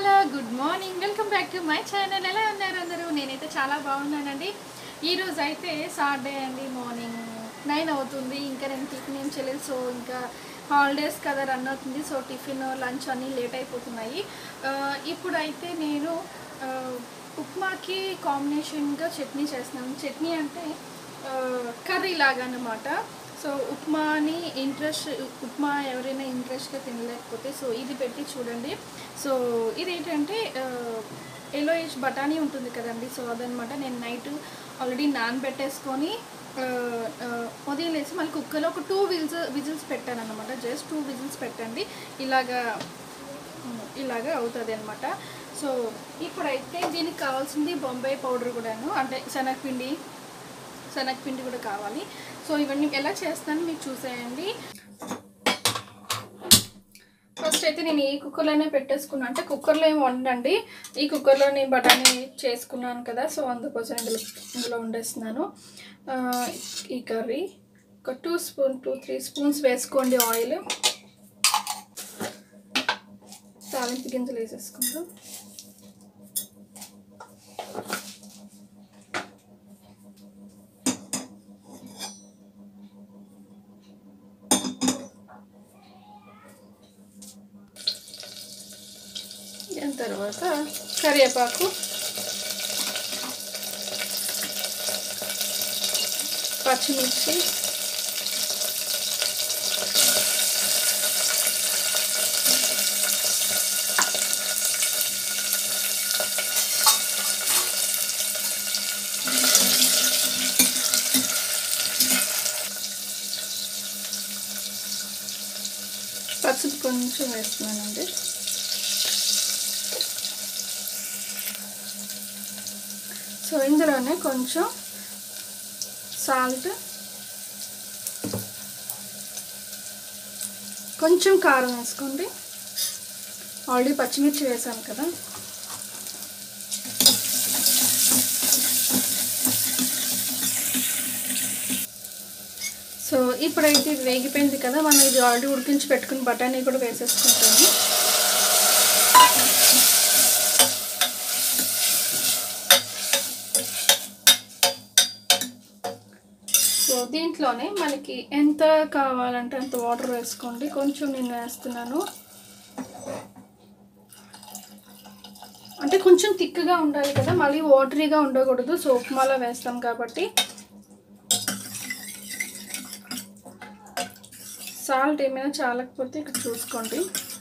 hello good morning welcome back to my channel ఎలా ఉన్నారు అందరూ నేనైతే చాలా బాగున్నానండి ఈరోజు అయితే సాటర్డే అండి మార్నింగ్ నైన్ అవుతుంది ఇంకా నేను టిఫిన్ ఏం చేయలేదు సో ఇంకా హాలిడేస్ కదా రన్ అవుతుంది సో టిఫిన్ లంచ్ అన్నీ లేట్ అయిపోతున్నాయి ఆ, ఇప్పుడైతే నేను ఆ, ఉప్మాకి కాంబినేషన్గా చట్నీ చేస్తున్నాను చట్నీ అంటే కర్రీ లాగా అన్నమాట సో ఉప్మాని ఇంట్రెస్ట్ ఉప్మా ఎవరైనా ఇంట్రెస్ట్గా తినలేకపోతే సో ఇది పెట్టి చూడండి సో ఇది ఏంటంటే ఎలోయిష్ బఠానీ ఉంటుంది కదండి సో అదనమాట నేను నైట్ ఆల్రెడీ నానబెట్టేసుకొని ఆ, ఆ, వదిలేసి మళ్ళీ కుక్కర్లో ఒక టూ విజిల్స్ విజిల్స్ పెట్టాను అనమాట జస్ట్ టూ విజిల్స్ పెట్టండి ఇలాగా ఉమ్, ఇలాగా అవుతుంది అనమాట సో ఇప్పుడైతే దీనికి కావాల్సింది బొంబాయి పౌడర్ కూడాను అంటే శనగపిండి శనగపిండి కూడా కావాలి సో ఇవన్నీ ఎలా చేస్తాను మీకు చూసేయండి ఫస్ట్ అయితే నేను ఈ కుక్కర్లోనే పెట్టేసుకున్నాను అంటే కుక్కర్లో ఏం వండండి ఈ కుక్కర్లో నేను బఠానీ చేసుకున్నాను కదా సో అందుకోసం ఇందులో ఇందులో వండేస్తున్నాను ఆ, ఈ కర్రీ ఒక two spoon two three spoons వేసుకోండి ఆయిల్ తాలింపు గింజలు వేసేసుకుందాం దాని తర్వాత కరివేపాకు పచ్చిమిర్చి పసుపు కొంచెం వేస్తున్నానండి సో ఇందులోనే కొంచెం సాల్ట్ కొంచెం కారం వేసుకోండి ఆల్రెడీ పచ్చిమిర్చి వేసాను కదా సో ఇప్పుడైతే ఇది వేగిపోయింది కదా మనం ఇది ఆల్రెడీ ఉడికించి పెట్టుకుని బఠానీ కూడా వేసేసుకుంటాము సో దీంట్లోనే మనకి ఎంత కావాలంటే అంత వాటర్ వేసుకోండి కొంచెం నేను వేస్తున్నాను అంటే కొంచెం థిక్గా ఉండాలి కదా మళ్ళీ వాటరీగా ఉండకూడదు సో ఉప్మాలో వేస్తాం కాబట్టి సాల్ట్ ఏమైనా చాలకపోతే ఇక్కడ చూసుకోండి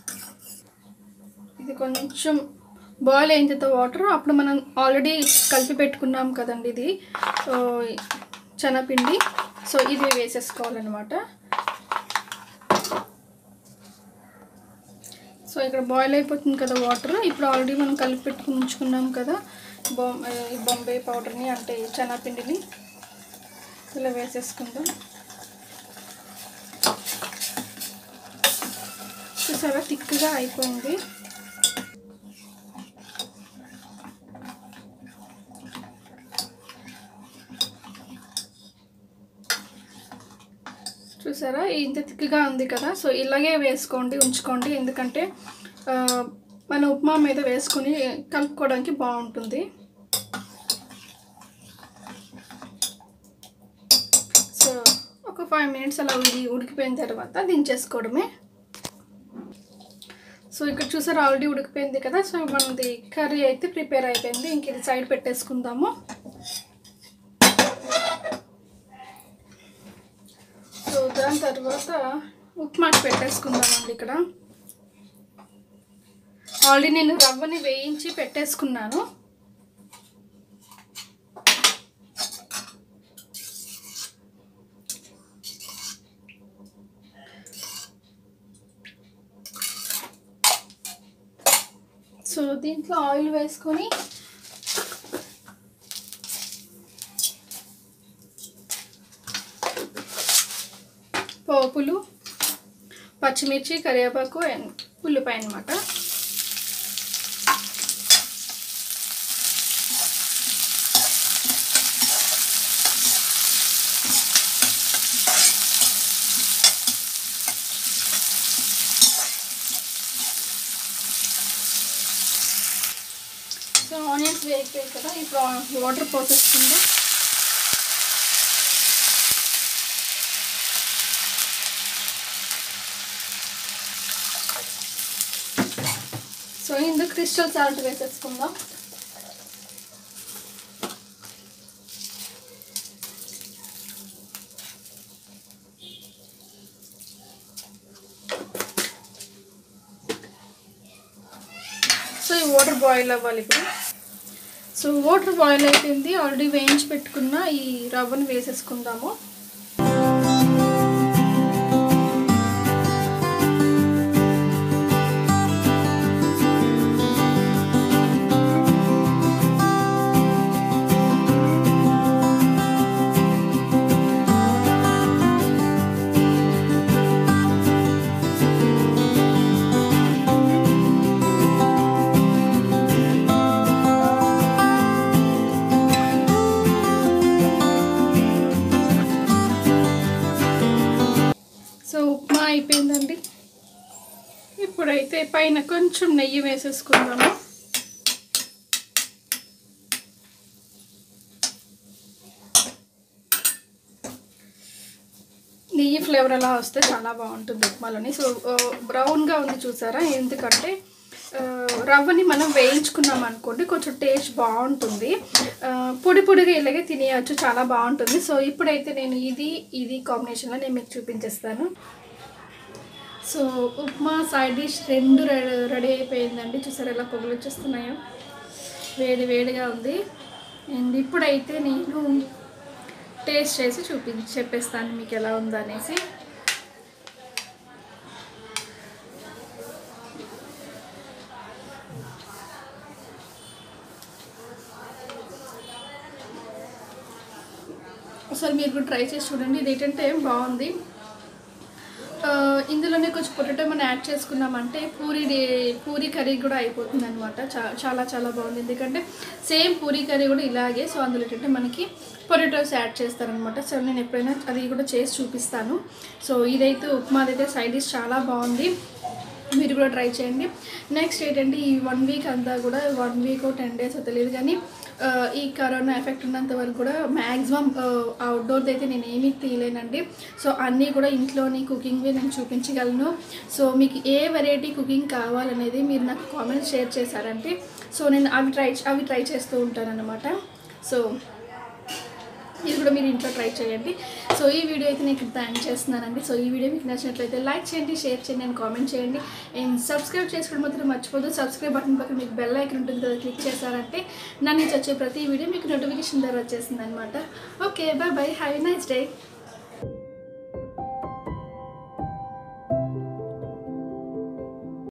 ఇది కొంచెం బాయిల్ అయిన తర్వాత వాటర్ అప్పుడు మనం ఆల్రెడీ కలిపి పెట్టుకున్నాం కదండి ఇది సో శనగపిండి సో ఇది వేసేసుకోవాలన్నమాట సో ఇక్కడ బాయిల్ అయిపోతుంది కదా వాటర్ ఇప్పుడు ఆల్రెడీ మనం కలిపి పెట్టుకుని ఉంచుకున్నాం కదా బొం ఈ బొంబాయి పౌడర్ని అంటే శనగపిండిని ఇలా వేసేసుకుందాం చూసారా థిక్గా అయిపోయింది చూసారా ఇంత థిక్గా ఉంది కదా సో ఇలాగే వేసుకోండి ఉంచుకోండి ఎందుకంటే ఆ, మన ఉప్మా మీద వేసుకొని కలుపుకోవడానికి బాగుంటుంది సో ఒక ఫైవ్ మినిట్స్ అలా ఉడి ఉడికిపోయిన తర్వాత దించేసుకోవడమే సో ఇక్కడ చూసారు ఆల్రెడీ ఉడికిపోయింది కదా సో మనది కర్రీ అయితే ప్రిపేర్ అయిపోయింది ఇంక ఇది సైడ్ పెట్టేసుకుందాము సో దాని తర్వాత ఉప్మాకి పెట్టేసుకుందామండి ఇక్కడ ఆల్రెడీ నేను రవ్వని వేయించి పెట్టేసుకున్నాను సో దీంట్లో ఆయిల్ వేసుకొని పోపులు పచ్చిమిర్చి కరివేపాకు అండ్ ఉల్లిపాయ అనమాట సో ఆనియన్స్ వేగిపోయాయి కదా ఇప్పుడు వాటర్ పోసేసుకుందాం సో ఇందుకు క్రిస్టల్ సాల్ట్ వేసేసుకుందాం సో ఈ వాటర్ బాయిల్ అవ్వాలి ఇప్పుడు సో వాటర్ బాయిల్ అయిపోయింది ఆల్రెడీ వేయించి పెట్టుకున్న ఈ రవ్వను వేసేసుకుందాము సో ఉప్మా అయిపోయిందండి ఇప్పుడైతే పైన కొంచెం నెయ్యి వేసేసుకుందాము నెయ్యి ఫ్లేవర్ అలా వస్తే చాలా బాగుంటుంది ఉప్మాలోని సో ఆ, బ్రౌన్గా ఉంది చూసారా ఎందుకంటే ఆ, రవ్వని మనం వేయించుకున్నాం అనుకోండి కొంచెం టేస్ట్ బాగుంటుంది ఆ, పొడి పొడిగా ఇలాగే తినేయచ్చు చాలా బాగుంటుంది సో ఇప్పుడైతే నేను ఇది ఇది కాంబినేషన్లో నేను మీకు చూపించేస్తాను సో ఉప్మా సైడ్ డిష్ రెండు రెడీ రెడీ అయిపోయిందండి చూసారు ఎలా పొగలు వచ్చేస్తున్నాయో వేడి వేడిగా ఉంది అండ్ ఇప్పుడైతే నేను టేస్ట్ చేసి చూపి చెప్పేస్తాను మీకు ఎలా ఉందనేసి ఒకసారి మీరు కూడా ట్రై చేసి చూడండి ఇది ఏంటంటే బాగుంది ఆ, ఇందులోనే కొంచెం పొటాటో మనం యాడ్ చేసుకున్నామంటే పూరి డే- పూరి కర్రీ కూడా అయిపోతుంది అనమాట చాలా చాలా బాగుంది ఎందుకంటే సేమ్ పూరి కర్రీ కూడా ఇలాగే సో అందులో ఏంటంటే మనకి పొటాటోస్ యాడ్ చేస్తారనమాట సో నేను ఎప్పుడైనా అది కూడా చేసి చూపిస్తాను సో ఇదైతే ఉప్మాదైతే సైడ్ డిష్ చాలా బాగుంది మీరు కూడా ట్రై చేయండి నెక్స్ట్ ఏంటంటే ఈ వన్ వీక్ అంతా కూడా వన్ వీక్ టెన్ డేస్ తెలియదు కానీ ఆ, ఈ కరోనా ఎఫెక్ట్ ఉన్నంత వరకు కూడా మ్యాక్సిమం అవుట్డోర్ది అయితే నేను ఏమీ తీయలేనండి సో అన్నీ కూడా ఇంట్లోని కుకింగ్వి నేను చూపించగలను సో మీకు ఏ వెరైటీ కుకింగ్ కావాలనేది మీరు నాకు కామెంట్ షేర్ చేశారంటే సో నేను అవి ట్రై అవి ట్రై చేస్తూ ఉంటానన్నమాట సో ఇది కూడా మీరు ఇంట్లో ట్రై చేయండి సో ఈ వీడియో అయితే నేను ఇక్కడ ఎండ్ చేస్తున్నానండి సో ఈ వీడియో మీకు నచ్చినట్లయితే లైక్ చేయండి షేర్ చేయండి అండ్ కామెంట్ చేయండి అండ్ సబ్స్క్రైబ్ చేసుకోవడం మాత్రం మర్చిపోదు సబ్స్క్రైబ్ బటన్ పక్కన మీకు బెల్ ఐకన్ ఉంటుంది కదా క్లిక్ చేశారంటే నన్ను నుంచి వచ్చే ప్రతి వీడియో మీకు నోటిఫికేషన్ ద్వారా వచ్చేసింది అనమాట okay bye bye have nice day